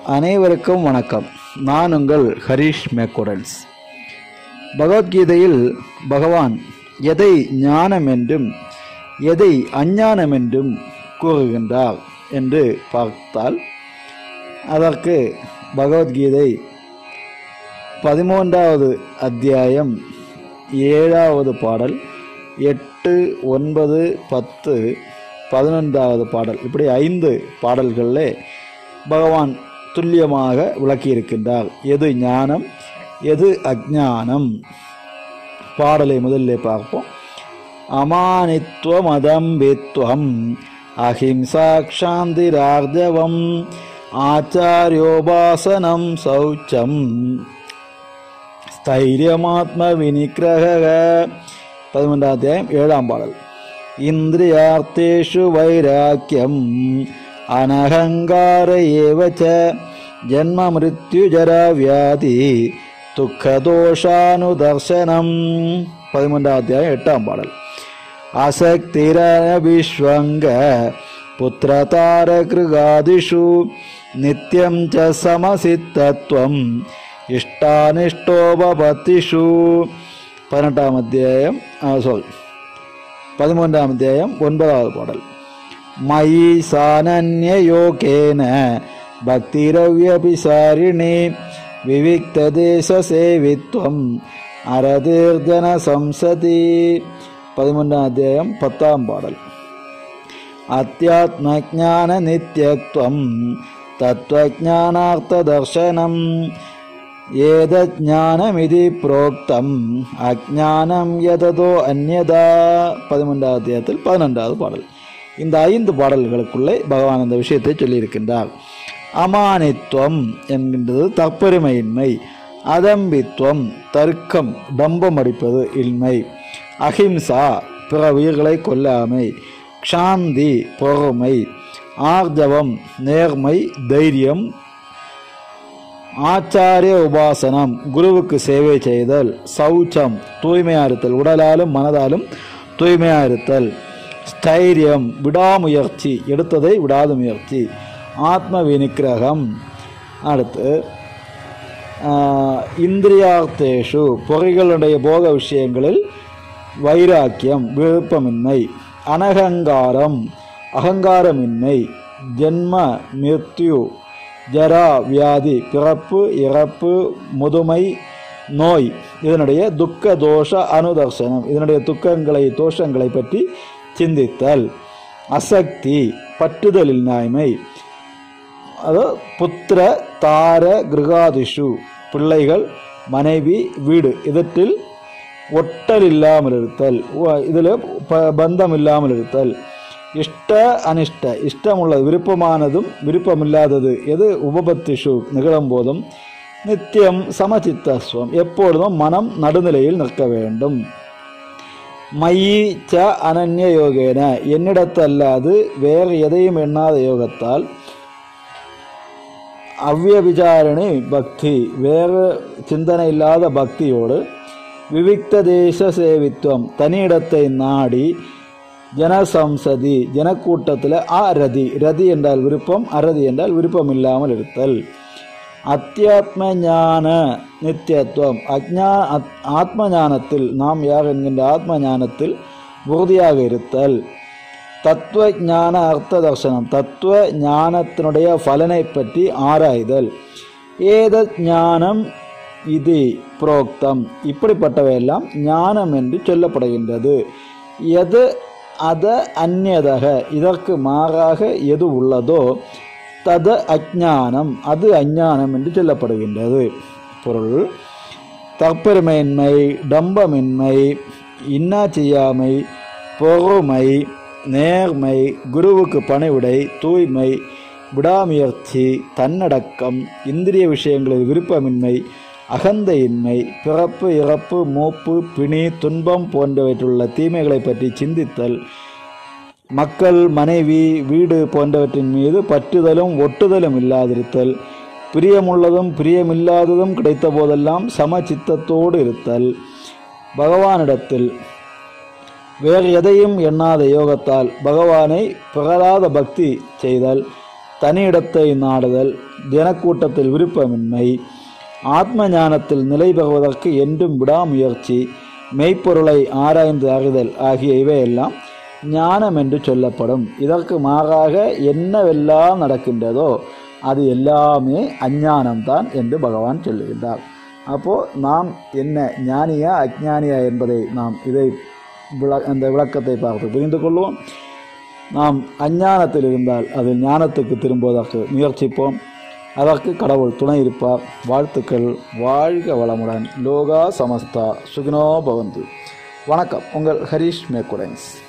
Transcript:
அனைவருக்கும் வணக்கம் நான் உங்கள் ஹரீஷ் மேக்கோடன்ஸ் பகவத்கீதையில் பகவான் எதை ஞானம் என்றும் எதை அஞ்ஞானம் என்றும் கூறுகின்றார் என்று பார்த்தால் அதற்கு பகவத்கீதை பதிமூன்றாவது அத்தியாயம் ஏழாவது பாடல் எட்டு ஒன்பது பத்து பதினொன்றாவது பாடல் இப்படி ஐந்து பாடல்களிலே பகவான் துல்லியமாக விளக்கியிருக்கின்றார் எது ஞானம் எது அஜானம் பாடலை முதல்ல பார்ப்போம் அமானித்வம் அதம்பித்வம் அஹிம்சா க்ஷாந்திரார்ஜவம் ஆச்சாரியோபாசனம் சௌச்சம் ஸ்தைரியமாத்ம வினிகிரக பதிமூன்றாம் அத்தியாயம் ஏழாம் பாடல் இந்திரியார்த்தேஷு வைராக்கியம் அனகங்கார ஏவச்ச ஜன்ம மிருத்யுஜரா வியாதி துக்கதோஷானுதர்சனம் பதிமூன்றாம் அத்தியாயம் எட்டாம் பாடல் அசக்திரன விஸ்வங்க புத்திரதார கிருகாதிஷு நித்யம் ச சமசித்தத்வம் இஷ்டானிஷ்டோபபத்திஷு பதினெட்டாம் அத்தியாயம் ஆ, சொல் பதிமூன்றாம் அத்தியாயம் ஒன்பதாவது பாடல் மயி சானன்யயோகேன பக்திரவ்யபிசாரிணி விவிக்ததேசசேவித்வம் அரதீர்ஜன சம்சதி பதிமூன்றாம் அத்தியாயம் பத்தாம் பாடல் அத்தியாத்மஜான நித்யத்வம் தத்துவஜானார்த்ததர்சனம் ஏதஜானமிதி புரோக்தம் அஜானம் எததோ அந்யதா பதிமூன்றாவது அத்தியாயத்தில் பதினொன்றாவது பாடல் இந்த ஐந்து பாடல்களுக்குள்ளே பகவான் அந்த விஷயத்தை சொல்லியிருக்கின்றார் அமானித்துவம் என்கின்றது தற்பெருமையின்மை அதம்பித்துவம் தர்க்கம் டம்பம் அடிப்பது இன்மை அஹிம்சா பிற உயிர்களை கொல்லாமை க்ஷாந்தி பொறுமை ஆர்ஜவம் நேர்மை தைரியம் ஆச்சாரிய உபாசனம் குருவுக்கு சேவை செய்தல் சௌச்சம் தூய்மையா இருத்தல் உடலாலும் மனதாலும் தூய்மையா இருத்தல் ஸ்தைரியம் விடாமுயற்சி எடுத்ததை விடாத முயற்சி ஆத்ம வினிக்கிரகம் அடுத்து ஆஹ், இந்திரியார்த்தேஷு பொறிகளுடைய போக விஷயங்களில் வைராக்கியம் விருப்பமின்மை அனகங்காரம் அகங்காரமின்மை ஜென்ம மிருத்யு ஜரா வியாதி பிறப்பு இறப்பு முதுமை நோய் இதனுடைய துக்க தோஷ அனுதர்சனம் இதனுடைய துக்கங்களை தோஷங்களை பற்றி சிந்தித்தல் அசக்தி பற்றுதல் இல்லாய்மை அது புத்திர தார கிருகாதிஷு பிள்ளைகள் மனைவி வீடு இதற்றில் ஒட்டல் இல்லாமல் இருத்தல் இதில் ப- பந்தம் இல்லாமல் இருத்தல் இஷ்ட அனிஷ்ட இஷ்டமுள்ளது விருப்பமானதும் விருப்பமில்லாதது எது உபபத்திஷு நிகழும் போதும் நித்தியம் சமச்சித்தஸ்வம் எப்பொழுதும் மனம் நடுநிலையில் நிற்க வேண்டும் மயி ச அனன்ய யோகேன என்னிடத்து அல்லாது வேறு எதையும் எண்ணாத யோகத்தால் அவ்யபிச்சாரணி பக்தி வேறு சிந்தனை இல்லாத பக்தியோடு விவிக்த தேச சேவித்துவம் தனியிடத்தை நாடி ஜனசம்சதி ஜனக்கூட்டத்தில் அ ரதி ரதி என்றால் விருப்பம் அரதி என்றால் விருப்பம் இல்லாமல் இருத்தல் அத்தியாத்ம ஞான நித்தியத்துவம் அஜ்ஞா அத்- ஆத்ம ஞானத்தில் நாம் யார் என்கின்ற ஆத்ம ஞானத்தில் உறுதியாக இருத்தல் தத்துவ ஞான அர்த்த தர்சனம் தத்துவ ஞானத்தினுடைய பலனை பற்றி ஆராய்தல் ஏத ஞானம் இது புரோக்தம் இப்படிப்பட்டவையெல்லாம் ஞானம் என்று சொல்லப்படுகின்றது எது அத அந்நியதக இதற்கு மாறாக எது உள்ளதோ தத அஜ்ஞானம் அது அஞ்ஞானம் என்று சொல்லப்படுகின்றது பொருள் தற்பெருமையின்மை டம்பமின்மை இன்னா செய்யாமை பொறுமை நேர்மை குருவுக்கு பணிவிடை தூய்மை விடாமுயற்சி தன்னடக்கம் இந்திரிய விஷயங்களில் விருப்பமின்மை அகந்தையின்மை பிறப்பு இறப்பு மூப்பு பிணி துன்பம் போன்றவற்றுள்ள தீமைகளை பற்றி சிந்தித்தல் மக்கள் மனைவி வீடு போன்றவற்றின் மீது பற்றுதலும் ஒட்டுதலும் இல்லாதிருத்தல் பிரியமுள்ளதும் பிரியமில்லாததும் கிடைத்த போதெல்லாம் சமசித்தத்தோடு இருத்தல் பகவானிடத்தில் வேறு எதையும் எண்ணாத யோகத்தால் பகவானை பிறராத பக்தி செய்தல் தனியிடத்தை நாடுதல் தினக்கூட்டத்தில் விருப்பமின்மை ஆத்ம ஞானத்தில் நிலை பெறுவதற்கு என்றும் விடாமுயற்சி மெய்ப்பொருளை ஆராய்ந்து அறிதல் ஆகிய இவையெல்லாம் ஞானம் என்று சொல்லப்படும் இதற்கு மாறாக என்னவெல்லாம் நடக்கின்றதோ அது எல்லாமே அஞ்ஞானம்தான் என்று பகவான் சொல்லுகின்றார் அப்போ நாம் என்ன ஞானியா அஜ்ஞானியா என்பதை நாம் இதை விள அந்த விளக்கத்தை பார்த்து புரிந்து கொள்வோம் நாம் அஞ்ஞானத்தில் இருந்தால் அதில் ஞானத்துக்கு திரும்புவதற்கு முயற்சிப்போம் அதற்கு கடவுள் துணை இருப்பார் வாழ்த்துக்கள் வாழ்க வளமுடன் லோகா சமஸ்தா சுகினோ பவந்து வணக்கம் உங்கள் ஹரீஷ் மேக்குடன்ஸ்